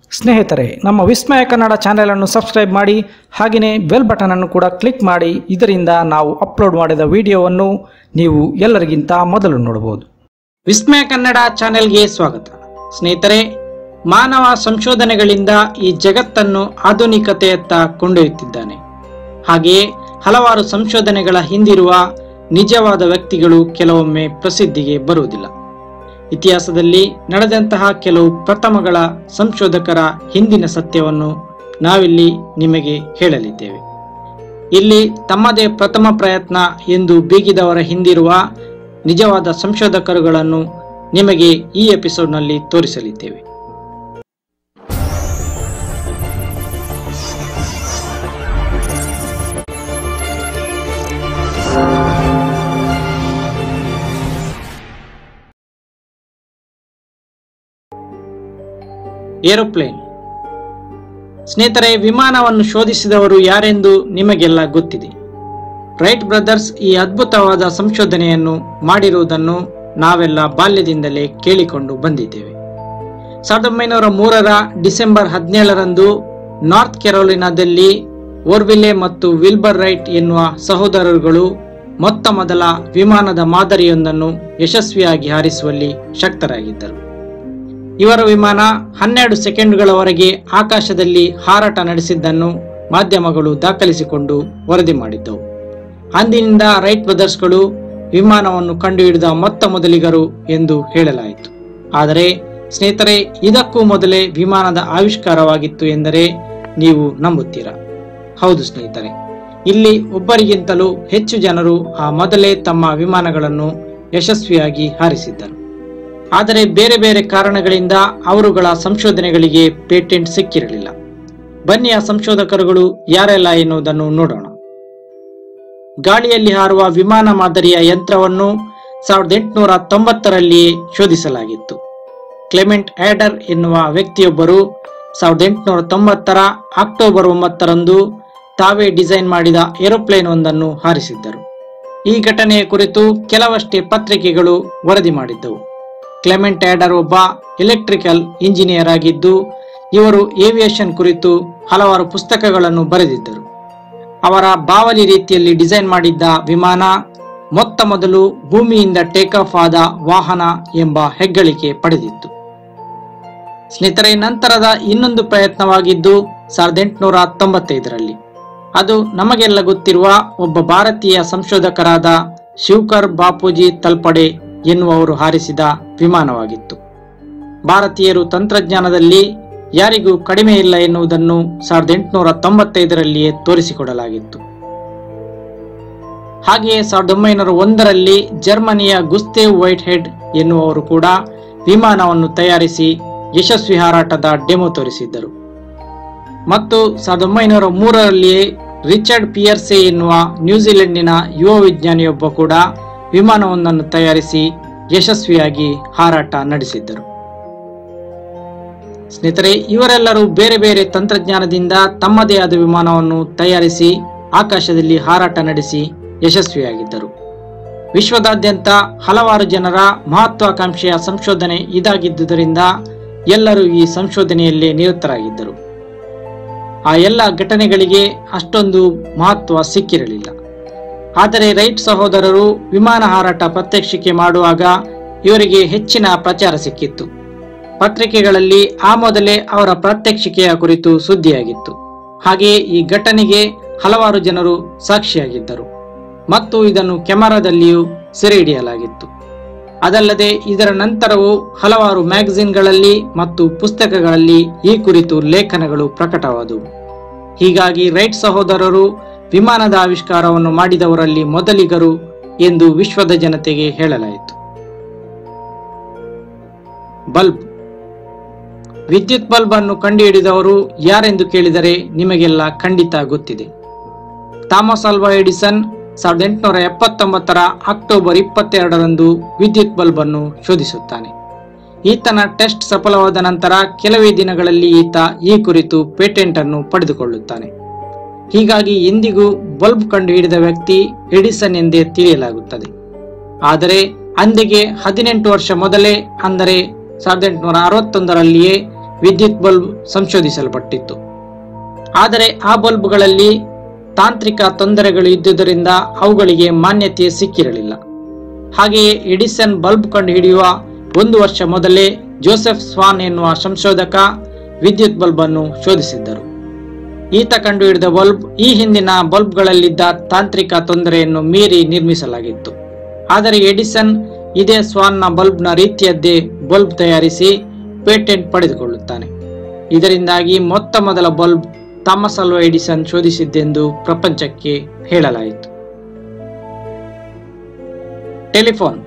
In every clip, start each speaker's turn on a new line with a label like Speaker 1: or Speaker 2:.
Speaker 1: ಸ್ನೇಹಿತರೆ ನಮ್ಮ ವಿಸ್ಮಯ ಕನ್ನಡ ಚಾನೆಲನ್ನು ಸಬ್ಸ್ಕ್ರೈಬ್ ಮಾಡಿ ಹಾಗೆಯೇ ಬೆಲ್ ಬಟನನ್ನು ಕೂಡ ಕ್ಲಿಕ್ ಮಾಡಿ ಇದರಿಂದ ನಾವು ಅಪ್ಲೋಡ್ ಮಾಡಿದ ವಿಡಿಯೋವನ್ನು ನೀವು ಎಲ್ಲರಿಗಿಂತ ಮೊದಲು ನೋಡಬಹುದು ವಿಸ್ಮಯ ಕನ್ನಡ ಚಾನೆಲ್ಗೆ ಸ್ವಾಗತ ಸ್ನೇಹಿತರೆ ಮಾನವ ಸಂಶೋಧನೆಗಳಿಂದ ಈ ಜಗತ್ತನ್ನು ಆಧುನಿಕತೆಯತ್ತ ಕೊಂಡೊಯ್ಯುತ್ತಿದ್ದಾನೆ ಹಾಗೆಯೇ ಹಲವಾರು ಸಂಶೋಧನೆಗಳ ಹಿಂದಿರುವ ನಿಜವಾದ ವ್ಯಕ್ತಿಗಳು ಕೆಲವೊಮ್ಮೆ ಪ್ರಸಿದ್ಧಿಗೆ ಬರುವುದಿಲ್ಲ ಇತಿಹಾಸದಲ್ಲಿ ನಡೆದಂತಹ ಕೆಲವು ಪ್ರಥಮಗಳ ಸಂಶೋಧಕರ ಹಿಂದಿನ ಸತ್ಯವನ್ನು ನಾವಿಲ್ಲಿ ನಿಮಗೆ ಹೇಳಲಿದ್ದೇವೆ ಇಲ್ಲಿ ತಮ್ಮದೇ ಪ್ರಥಮ ಪ್ರಯತ್ನ ಎಂದು ಬೀಗಿದವರ ಹಿಂದಿರುವ ನಿಜವಾದ ಸಂಶೋಧಕರುಗಳನ್ನು ನಿಮಗೆ ಈ ಎಪಿಸೋಡ್ನಲ್ಲಿ ತೋರಿಸಲಿದ್ದೇವೆ ಏರೋಪ್ಲೇನ್ ಸ್ನೇಹಿತರೆ ವಿಮಾನವನ್ನು ಶೋಧಿಸಿದವರು ಯಾರೆಂದು ನಿಮಗೆಲ್ಲ ಗೊತ್ತಿದೆ ರೈಟ್ ಬ್ರದರ್ಸ್ ಈ ಅದ್ಭುತವಾದ ಸಂಶೋಧನೆಯನ್ನು ಮಾಡಿರುವುದನ್ನು ನಾವೆಲ್ಲ ಬಾಲ್ಯದಿಂದಲೇ ಕೇಳಿಕೊಂಡು ಬಂದಿದ್ದೇವೆ ಸಾವಿರದ ಒಂಬೈನೂರ ಮೂರರ ಡಿಸೆಂಬರ್ ಹದಿನೇಳರಂದು ನಾರ್ತ್ ಕೆರೋಲಿನಾದಲ್ಲಿ ಓರ್ವಿಲೆ ಮತ್ತು ವಿಲ್ಬರ್ ರೈಟ್ ಎನ್ನುವ ಸಹೋದರರುಗಳು ಮೊತ್ತ ಮೊದಲ ವಿಮಾನದ ಮಾದರಿಯೊಂದನ್ನು ಯಶಸ್ವಿಯಾಗಿ ಹಾರಿಸುವಲ್ಲಿ ಶಕ್ತರಾಗಿದ್ದರು ಇವರ ವಿಮಾನ ಹನ್ನೆರಡು ಸೆಕೆಂಡ್ಗಳವರೆಗೆ ಆಕಾಶದಲ್ಲಿ ಹಾರಾಟ ನಡೆಸಿದ್ದನ್ನು ಮಾಧ್ಯಮಗಳು ದಾಖಲಿಸಿಕೊಂಡು ವರದಿ ಮಾಡಿದ್ದವು ಅಂದಿನಿಂದ ರೈಟ್ ಬ್ರದರ್ಸ್ಗಳು ವಿಮಾನವನ್ನು ಕಂಡುಹಿಡಿದ ಮೊತ್ತ ಮೊದಲಿಗರು ಎಂದು ಹೇಳಲಾಯಿತು ಆದರೆ ಸ್ನೇಹಿತರೆ ಇದಕ್ಕೂ ಮೊದಲೇ ವಿಮಾನದ ಆವಿಷ್ಕಾರವಾಗಿತ್ತು ಎಂದರೆ ನೀವು ನಂಬುತ್ತೀರಾ ಹೌದು ಸ್ನೇಹಿತರೆ ಇಲ್ಲಿ ಒಬ್ಬರಿಗಿಂತಲೂ ಹೆಚ್ಚು ಜನರು ಆ ಮೊದಲೇ ತಮ್ಮ ವಿಮಾನಗಳನ್ನು ಯಶಸ್ವಿಯಾಗಿ ಹಾರಿಸಿದ್ದರು ಆದರೆ ಬೇರೆ ಬೇರೆ ಕಾರಣಗಳಿಂದ ಅವರುಗಳ ಸಂಶೋಧನೆಗಳಿಗೆ ಪೇಟೆಂಟ್ ಸಿಕ್ಕಿರಲಿಲ್ಲ ಬನ್ನಿ ಆ ಸಂಶೋಧಕರುಗಳು ಯಾರೆಲ್ಲ ಎನ್ನುವುದನ್ನು ನೋಡೋಣ ಗಾಳಿಯಲ್ಲಿ ಹಾರುವ ವಿಮಾನ ಮಾದರಿಯ ಯಂತ್ರವನ್ನು ಸಾವಿರದ ಎಂಟುನೂರ ತೊಂಬತ್ತರಲ್ಲಿಯೇ ಶೋಧಿಸಲಾಗಿತ್ತು ಕ್ಲೆಮೆಂಟ್ ಆಡರ್ ಎನ್ನುವ ವ್ಯಕ್ತಿಯೊಬ್ಬರು ಸಾವಿರದ ಎಂಟುನೂರ ತೊಂಬತ್ತರ ಅಕ್ಟೋಬರ್ ಒಂಬತ್ತರಂದು ತಾವೇ ಡಿಸೈನ್ ಮಾಡಿದ ಏರೋಪ್ಲೇನ್ ಒಂದನ್ನು ಹಾರಿಸಿದ್ದರು ಈ ಘಟನೆಯ ಕುರಿತು ಕೆಲವಷ್ಟೇ ಪತ್ರಿಕೆಗಳು ವರದಿ ಮಾಡಿದ್ದವು ಕ್ಲೆಮೆಂಟ್ ಆಡರ್ ಒಬ್ಬ ಎಲೆಕ್ಟ್ರಿಕಲ್ ಇಂಜಿನಿಯರ್ ಆಗಿದ್ದು ಇವರು ಏವಿಯೇಷನ್ ಕುರಿತು ಹಲವಾರು ಪುಸ್ತಕಗಳನ್ನು ಬರೆದಿದ್ದರು ಅವರ ಬಾವಲಿ ರೀತಿಯಲ್ಲಿ ಡಿಸೈನ್ ಮಾಡಿದ್ದ ವಿಮಾನ ಮೊತ್ತ ಮೊದಲು ಭೂಮಿಯಿಂದ ಟೇಕ್ ಆಫ್ ಆದ ವಾಹನ ಎಂಬ ಹೆಗ್ಗಳಿಕೆ ಪಡೆದಿತ್ತು ಸ್ನೇಹಿತರೆ ನಂತರದ ಇನ್ನೊಂದು ಪ್ರಯತ್ನವಾಗಿದ್ದು ಸಾವಿರದ ಎಂಟುನೂರ ತೊಂಬತ್ತೈದರಲ್ಲಿ ಅದು ನಮಗೆಲ್ಲ ಗೊತ್ತಿರುವ ಒಬ್ಬ ಭಾರತೀಯ ಸಂಶೋಧಕರಾದ ಶಿವಕರ್ ಬಾಪೂಜಿ ತಲ್ಪಡೆ ಎನ್ನುವವರು ಹಾರಿಸಿದ ವಿಮಾನವಾಗಿತ್ತು ಭಾರತೀಯರು ತಂತ್ರಜ್ಞಾನದಲ್ಲಿ ಯಾರಿಗೂ ಕಡಿಮೆ ಇಲ್ಲ ಎನ್ನುವುದನ್ನು ಸಾವಿರದ ಎಂಟುನೂರ ತೊಂಬತ್ತೈದರಲ್ಲಿಯೇ ತೋರಿಸಿಕೊಡಲಾಗಿತ್ತು ಹಾಗೆಯೇ ಸಾವಿರದ ಒಂಬೈನೂರ ಒಂದರಲ್ಲಿ ಜರ್ಮನಿಯ ಗುಸ್ತೇವ್ ವೈಟ್ ಹೆಡ್ ಎನ್ನುವವರು ಕೂಡ ವಿಮಾನವನ್ನು ತಯಾರಿಸಿ ಯಶಸ್ವಿ ಹಾರಾಟದ ಡೆಮೋ ತೋರಿಸಿದ್ದರು ಮತ್ತು ಸಾವಿರದ ಒಂಬೈನೂರ ಮೂರರಲ್ಲಿಯೇ ರಿಚರ್ಡ್ ಪಿಯರ್ಸೆ ಎನ್ನುವ ನ್ಯೂಜಿಲೆಂಡಿನ ಯುವ ವಿಜ್ಞಾನಿಯೊಬ್ಬ ಕೂಡ ವಿಮಾನವೊಂದನ್ನು ತಯಾರಿಸಿ ಯಶಸ್ವಿಯಾಗಿ ಹಾರಾಟ ನಡೆಸಿದ್ದರು ಸ್ನೇಹಿತರೆ ಇವರೆಲ್ಲರೂ ಬೇರೆ ಬೇರೆ ತಂತ್ರಜ್ಞಾನದಿಂದ ತಮ್ಮದೇ ಆದ ವಿಮಾನವನ್ನು ತಯಾರಿಸಿ ಆಕಾಶದಲ್ಲಿ ಹಾರಾಟ ನಡೆಸಿ ಯಶಸ್ವಿಯಾಗಿದ್ದರು ವಿಶ್ವದಾದ್ಯಂತ ಹಲವಾರು ಜನರ ಮಹತ್ವಾಕಾಂಕ್ಷೆಯ ಸಂಶೋಧನೆ ಇದಾಗಿದ್ದುದರಿಂದ ಎಲ್ಲರೂ ಈ ಸಂಶೋಧನೆಯಲ್ಲಿ ನಿರತರಾಗಿದ್ದರು ಆ ಎಲ್ಲ ಘಟನೆಗಳಿಗೆ ಅಷ್ಟೊಂದು ಮಹತ್ವ ಸಿಕ್ಕಿರಲಿಲ್ಲ ಆದರೆ ರೈಟ್ ಸಹೋದರರು ವಿಮಾನ ಹಾರಾಟ ಪ್ರಾತ್ಯಕ್ಷಿಕೆ ಮಾಡುವಾಗ ಇವರಿಗೆ ಹೆಚ್ಚಿನ ಪ್ರಚಾರ ಸಿಕ್ಕಿತ್ತು ಪತ್ರಿಕೆಗಳಲ್ಲಿ ಆ ಮೊದಲೇ ಅವರ ಪ್ರಾತ್ಯಕ್ಷಿಕೆಯ ಕುರಿತು ಸುದ್ದಿಯಾಗಿತ್ತು ಹಾಗೆಯೇ ಈ ಘಟನೆಗೆ ಹಲವಾರು ಜನರು ಸಾಕ್ಷಿಯಾಗಿದ್ದರು ಮತ್ತು ಇದನ್ನು ಕೆಮರಾದಲ್ಲಿಯೂ ಸೆರೆ ಹಿಡಿಯಲಾಗಿತ್ತು ಅದಲ್ಲದೆ ಇದರ ನಂತರವೂ ಹಲವಾರು ಮ್ಯಾಗಝಿನ್ಗಳಲ್ಲಿ ಮತ್ತು ಪುಸ್ತಕಗಳಲ್ಲಿ ಈ ಕುರಿತು ಲೇಖನಗಳು ಪ್ರಕಟವಾದವು ಹೀಗಾಗಿ ರೈಟ್ ಸಹೋದರರು ವಿಮಾನದ ಆವಿಷ್ಕಾರವನ್ನು ಮಾಡಿದವರಲ್ಲಿ ಮೊದಲಿಗರು ಎಂದು ವಿಶ್ವದ ಜನತೆಗೆ ಹೇಳಲಾಯಿತು ಬಲ್ಬ್ ವಿದ್ಯುತ್ ಬಲ್ಬ್ ಅನ್ನು ಕಂಡುಹಿಡಿದವರು ಯಾರೆಂದು ಕೇಳಿದರೆ ನಿಮಗೆಲ್ಲ ಖಂಡಿತ ಗೊತ್ತಿದೆ ಥಾಮಸ್ ಅಲ್ವಾ ಎಡಿಸನ್ ಸಾವಿರದ ಎಂಟುನೂರ ಎಪ್ಪತ್ತೊಂಬತ್ತರ ಅಕ್ಟೋಬರ್ ಇಪ್ಪತ್ತೆರಡರಂದು ವಿದ್ಯುತ್ ಬಲ್ಬ್ ಅನ್ನು ಶೋಧಿಸುತ್ತಾನೆ ಈತನ ಟೆಸ್ಟ್ ಸಫಲವಾದ ನಂತರ ಕೆಲವೇ ದಿನಗಳಲ್ಲಿ ಈತ ಈ ಕುರಿತು ಪೇಟೆಂಟ್ ಅನ್ನು ಪಡೆದುಕೊಳ್ಳುತ್ತಾನೆ ಹೀಗಾಗಿ ಎಂದಿಗೂ ಬಲ್ಬ್ ಕಂಡುಹಿಡಿದ ವ್ಯಕ್ತಿ ಎಡಿಸನ್ ಎಂದೇ ತಿಳಿಯಲಾಗುತ್ತದೆ ಆದರೆ ಅಂದಿಗೆ ಹದಿನೆಂಟು ವರ್ಷ ಮೊದಲೇ ಅಂದರೆ ಸಾವಿರದ ಎಂಟುನೂರ ಅರವತ್ತೊಂದರಲ್ಲಿಯೇ ವಿದ್ಯುತ್ ಬಲ್ಬ್ ಸಂಶೋಧಿಸಲ್ಪಟ್ಟಿತ್ತು ಆದರೆ ಆ ಬಲ್ಬ್ಗಳಲ್ಲಿ ತಾಂತ್ರಿಕ ತೊಂದರೆಗಳು ಇದ್ದುದರಿಂದ ಅವುಗಳಿಗೆ ಮಾನ್ಯತೆ ಸಿಕ್ಕಿರಲಿಲ್ಲ ಹಾಗೆಯೇ ಎಡಿಸನ್ ಬಲ್ಬ್ ಕಂಡುಹಿಡಿಯುವ ಒಂದು ವರ್ಷ ಮೊದಲೇ ಜೋಸೆಫ್ ಸ್ವಾನ್ ಎನ್ನುವ ಸಂಶೋಧಕ ವಿದ್ಯುತ್ ಬಲ್ಬ್ ಅನ್ನು ಶೋಧಿಸಿದ್ದರು ಈತ ಕಂಡುಹಿಡಿದ ಬಲ್ಬ್ ಈ ಹಿಂದಿನ ಬಲ್ಬ್ಗಳಲ್ಲಿದ್ದ ತಾಂತ್ರಿಕ ತೊಂದರೆಯನ್ನು ಮೀರಿ ನಿರ್ಮಿಸಲಾಗಿತ್ತು ಆದರೆ ಎಡಿಸನ್ ಇದೇ ಸ್ವಾನ್ನ ಬಲ್ಬ್ನ ರೀತಿಯದ್ದೇ ಬಲ್ಬ್ ತಯಾರಿಸಿ ಪೇಟೆಂಟ್ ಪಡೆದುಕೊಳ್ಳುತ್ತಾನೆ ಇದರಿಂದಾಗಿ ಮೊತ್ತ ಮೊದಲ ಬಲ್ಬ್ ಥಾಮಸ್ ಅಲ್ವಾ ಎಡಿಸನ್ ಶೋಧಿಸಿದ್ದೆಂದು ಪ್ರಪಂಚಕ್ಕೆ ಹೇಳಲಾಯಿತು ಟೆಲಿಫೋನ್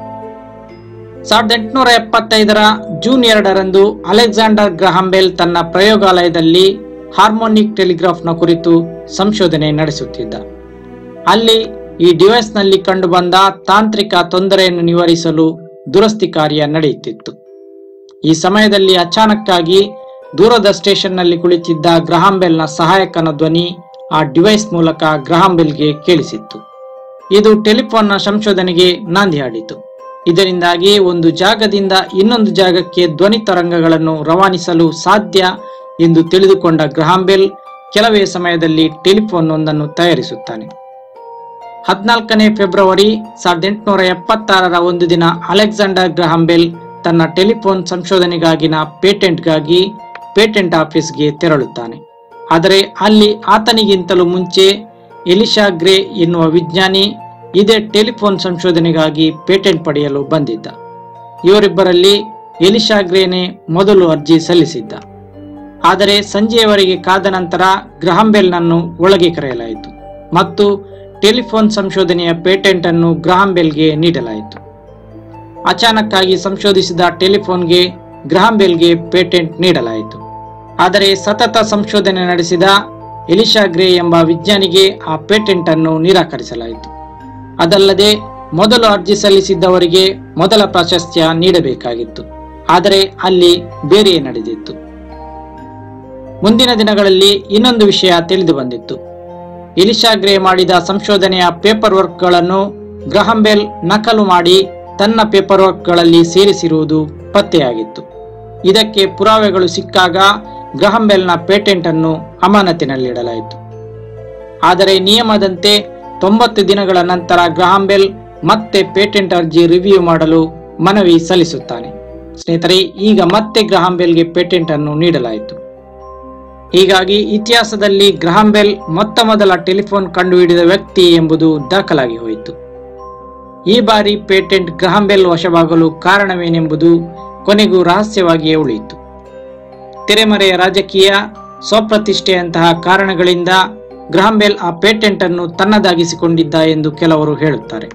Speaker 1: ಸಾವಿರದ ಎಂಟುನೂರ ಎಪ್ಪತ್ತೈದರ ಜೂನ್ ಎರಡರಂದು ಅಲೆಕ್ಸಾಂಡರ್ ಗ್ರಹಾಂಬೆಲ್ ತನ್ನ ಪ್ರಯೋಗಾಲಯದಲ್ಲಿ ಹಾರ್ಮೋನಿಕ್ ಟೆಲಿಗ್ರಾಫ್ನ ಕುರಿತು ಸಂಶೋಧನೆ ನಡೆಸುತ್ತಿದ್ದ ಅಲ್ಲಿ ಈ ಡಿವೈಸ್ನಲ್ಲಿ ಕಂಡುಬಂದ ತಾಂತ್ರಿಕ ತೊಂದರೆಯನ್ನು ನಿವಾರಿಸಲು ದುರಸ್ತಿ ಕಾರ್ಯ ನಡೆಯುತ್ತಿತ್ತು ಈ ಸಮಯದಲ್ಲಿ ಅಚಾನಕ್ಕಾಗಿ ದೂರದ ಸ್ಟೇಷನ್ನಲ್ಲಿ ಕುಳಿತಿದ್ದ ಗ್ರಹಾಂಬೆಲ್ನ ಸಹಾಯಕನ ಧ್ವನಿ ಆ ಡಿವೈಸ್ ಮೂಲಕ ಗ್ರಹಾಂಬೆಲ್ಗೆ ಕೇಳಿಸಿತ್ತು ಇದು ಟೆಲಿಫೋನ್ನ ಸಂಶೋಧನೆಗೆ ನಾಂದಿ ಹಾಡಿತು ಇದರಿಂದಾಗಿ ಒಂದು ಜಾಗದಿಂದ ಇನ್ನೊಂದು ಜಾಗಕ್ಕೆ ಧ್ವನಿ ತರಂಗಗಳನ್ನು ರವಾನಿಸಲು ಸಾಧ್ಯ ಎಂದು ತಿಳಿದುಕೊಂಡ ಗ್ರಹಾಂಬೆಲ್ ಕೆಲವೇ ಸಮಯದಲ್ಲಿ ಟೆಲಿಫೋನ್ ಒಂದನ್ನು ತಯಾರಿಸುತ್ತಾನೆ ಹದಿನಾಲ್ಕನೇ ಫೆಬ್ರವರಿ ಸಾವಿರದ ಎಂಟುನೂರ ಎಪ್ಪತ್ತಾರರ ಒಂದು ದಿನ ಅಲೆಕ್ಸಾಂಡರ್ ಗ್ರಹಾಂಬೆಲ್ ತನ್ನ ಟೆಲಿಫೋನ್ ಸಂಶೋಧನೆಗಾಗಿನ ಪೇಟೆಂಟ್ಗಾಗಿ ಪೇಟೆಂಟ್ ಆಫೀಸ್ಗೆ ತೆರಳುತ್ತಾನೆ ಆದರೆ ಅಲ್ಲಿ ಆತನಿಗಿಂತಲೂ ಮುಂಚೆ ಎಲಿಶಾ ಗ್ರೇ ಎನ್ನುವ ವಿಜ್ಞಾನಿ ಇದೇ ಟೆಲಿಫೋನ್ ಸಂಶೋಧನೆಗಾಗಿ ಪೇಟೆಂಟ್ ಪಡೆಯಲು ಬಂದಿದ್ದ ಇವರಿಬ್ಬರಲ್ಲಿ ಎಲಿಶಾ ಗ್ರೇನೆ ಮೊದಲು ಅರ್ಜಿ ಸಲ್ಲಿಸಿದ್ದ ಆದರೆ ಸಂಜೆಯವರೆಗೆ ಕಾದ ನಂತರ ಗ್ರಹಾಂಬೆಲ್ನನ್ನು ಒಳಗೆ ಕರೆಯಲಾಯಿತು ಮತ್ತು ಟೆಲಿಫೋನ್ ಸಂಶೋಧನೆಯ ಪೇಟೆಂಟ್ ಅನ್ನು ಗ್ರಹಾಂಬೆಲ್ಗೆ ನೀಡಲಾಯಿತು ಅಚಾನಕ್ಕಾಗಿ ಸಂಶೋಧಿಸಿದ ಟೆಲಿಫೋನ್ಗೆ ಗ್ರಹಾಂಬೆಲ್ಗೆ ಪೇಟೆಂಟ್ ನೀಡಲಾಯಿತು ಆದರೆ ಸತತ ಸಂಶೋಧನೆ ನಡೆಸಿದ ಎಲಿಶಾ ಗ್ರೇ ಎಂಬ ವಿಜ್ಞಾನಿಗೆ ಆ ಪೇಟೆಂಟ್ ಅನ್ನು ನಿರಾಕರಿಸಲಾಯಿತು ಅದಲ್ಲದೆ ಮೊದಲು ಅರ್ಜಿ ಸಲ್ಲಿಸಿದ್ದವರಿಗೆ ಮೊದಲ ಪ್ರಾಶಸ್ತ್ಯ ನೀಡಬೇಕಾಗಿತ್ತು ಆದರೆ ಅಲ್ಲಿ ಬೇರೆಯೇ ನಡೆದಿತ್ತು ಮುಂದಿನ ದಿನಗಳಲ್ಲಿ ಇನ್ನೊಂದು ವಿಷಯ ತಿಳಿದು ಬಂದಿತ್ತು ಎಲಿಶಾ ಗ್ರೇ ಮಾಡಿದ ಸಂಶೋಧನೆಯ ಪೇಪರ್ ವರ್ಕ್ಗಳನ್ನು ಗ್ರಹಂಬೆಲ್ ನಕಲು ಮಾಡಿ ತನ್ನ ಪೇಪರ್ ವರ್ಕ್ಗಳಲ್ಲಿ ಸೇರಿಸಿರುವುದು ಪತ್ತೆಯಾಗಿತ್ತು ಇದಕ್ಕೆ ಪುರಾವೆಗಳು ಸಿಕ್ಕಾಗ ಗ್ರಹಂಬೆಲ್ನ ಪೇಟೆಂಟ್ ಅನ್ನು ಅಮಾನತಿನಲ್ಲಿಡಲಾಯಿತು ಆದರೆ ನಿಯಮದಂತೆ ತೊಂಬತ್ತು ದಿನಗಳ ನಂತರ ಗ್ರಹಾಂಬೆಲ್ ಮತ್ತೆ ಪೇಟೆಂಟ್ ಅರ್ಜಿ ರಿವ್ಯೂ ಮಾಡಲು ಮನವಿ ಸಲ್ಲಿಸುತ್ತಾನೆ ಸ್ನೇಹಿತರೆ ಈಗ ಮತ್ತೆ ಗ್ರಹಾಂಬೆಲ್ಗೆ ಪೇಟೆಂಟ್ ಅನ್ನು ನೀಡಲಾಯಿತು ಹೀಗಾಗಿ ಇತಿಹಾಸದಲ್ಲಿ ಗ್ರಹಾಂಬೆಲ್ ಮೊತ್ತ ಮೊದಲ ಟೆಲಿಫೋನ್ ಕಂಡುಹಿಡಿದ ವ್ಯಕ್ತಿ ಎಂಬುದು ದಾಖಲಾಗಿ ಹೋಯಿತು ಈ ಬಾರಿ ಪೇಟೆಂಟ್ ಗ್ರಹಾಂಬೆಲ್ ವಶವಾಗಲು ಕಾರಣವೇನೆಂಬುದು ಕೊನೆಗೂ ರಹಸ್ಯವಾಗಿಯೇ ಉಳಿಯಿತು ತೆರೆಮರೆಯ ರಾಜಕೀಯ ಸ್ವಪ್ರತಿಷ್ಠೆಯಂತಹ ಕಾರಣಗಳಿಂದ ಗ್ರಹಾಂಬೆಲ್ ಆ ಪೇಟೆಂಟ್ ಅನ್ನು ತನ್ನದಾಗಿಸಿಕೊಂಡಿದ್ದ ಎಂದು ಕೆಲವರು ಹೇಳುತ್ತಾರೆ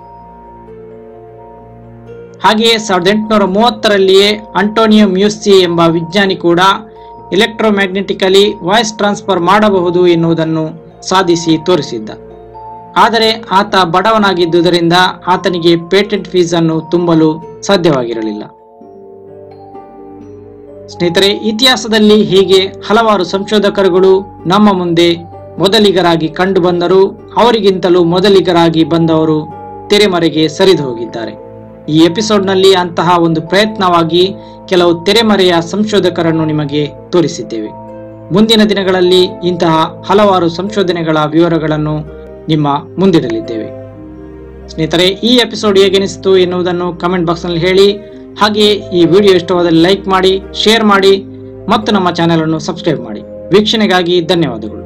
Speaker 1: ಹಾಗೆಯೇ ಸಾವಿರದ ಎಂಟುನೂರ ಮೂವತ್ತರಲ್ಲಿಯೇ ಅಂಟೋನಿಯೋ ಮ್ಯೂಸ್ಸಿ ಎಂಬ ವಿಜ್ಞಾನಿ ಕೂಡ ಎಲೆಕ್ಟ್ರೋಮ್ಯಾಗ್ನೆಟಿಕಲಿ ವಾಯ್ಸ್ ಟ್ರಾನ್ಸ್ಫರ್ ಮಾಡಬಹುದು ಎನ್ನುವುದನ್ನು ಸಾಧಿಸಿ ತೋರಿಸಿದ್ದ ಆದರೆ ಆತ ಬಡವನಾಗಿದ್ದುದರಿಂದ ಆತನಿಗೆ ಪೇಟೆಂಟ್ ಫೀಸ್ ಅನ್ನು ತುಂಬಲು ಸಾಧ್ಯವಾಗಿರಲಿಲ್ಲ ಸ್ನೇಹಿತರೆ ಇತಿಹಾಸದಲ್ಲಿ ಹೀಗೆ ಹಲವಾರು ಸಂಶೋಧಕರುಗಳು ನಮ್ಮ ಮುಂದೆ ಮೊದಲಿಗರಾಗಿ ಕಂಡು ಬಂದರು ಅವರಿಗಿಂತಲೂ ಮೊದಲಿಗರಾಗಿ ಬಂದವರು ತೆರೆಮರೆಗೆ ಸರಿದು ಹೋಗಿದ್ದಾರೆ ಈ ಎಪಿಸೋಡ್ನಲ್ಲಿ ಅಂತಹ ಒಂದು ಪ್ರಯತ್ನವಾಗಿ ಕೆಲವು ತೆರೆಮರೆಯ ಸಂಶೋಧಕರನ್ನು ನಿಮಗೆ ತೋರಿಸಿದ್ದೇವೆ ಮುಂದಿನ ದಿನಗಳಲ್ಲಿ ಇಂತಹ ಹಲವಾರು ಸಂಶೋಧನೆಗಳ ವಿವರಗಳನ್ನು ನಿಮ್ಮ ಮುಂದಿಡಲಿದ್ದೇವೆ ಸ್ನೇಹಿತರೆ ಈ ಎಪಿಸೋಡ್ ಹೇಗೆನಿಸಿತು ಎನ್ನುವುದನ್ನು ಕಮೆಂಟ್ ಬಾಕ್ಸ್ನಲ್ಲಿ ಹೇಳಿ ಹಾಗೆಯೇ ಈ ವಿಡಿಯೋ ಇಷ್ಟವಾದಲ್ಲಿ ಲೈಕ್ ಮಾಡಿ ಶೇರ್ ಮಾಡಿ ಮತ್ತು ನಮ್ಮ ಚಾನೆಲ್ ಅನ್ನು ಸಬ್ಸ್ಕ್ರೈಬ್ ಮಾಡಿ ವೀಕ್ಷಣೆಗಾಗಿ ಧನ್ಯವಾದಗಳು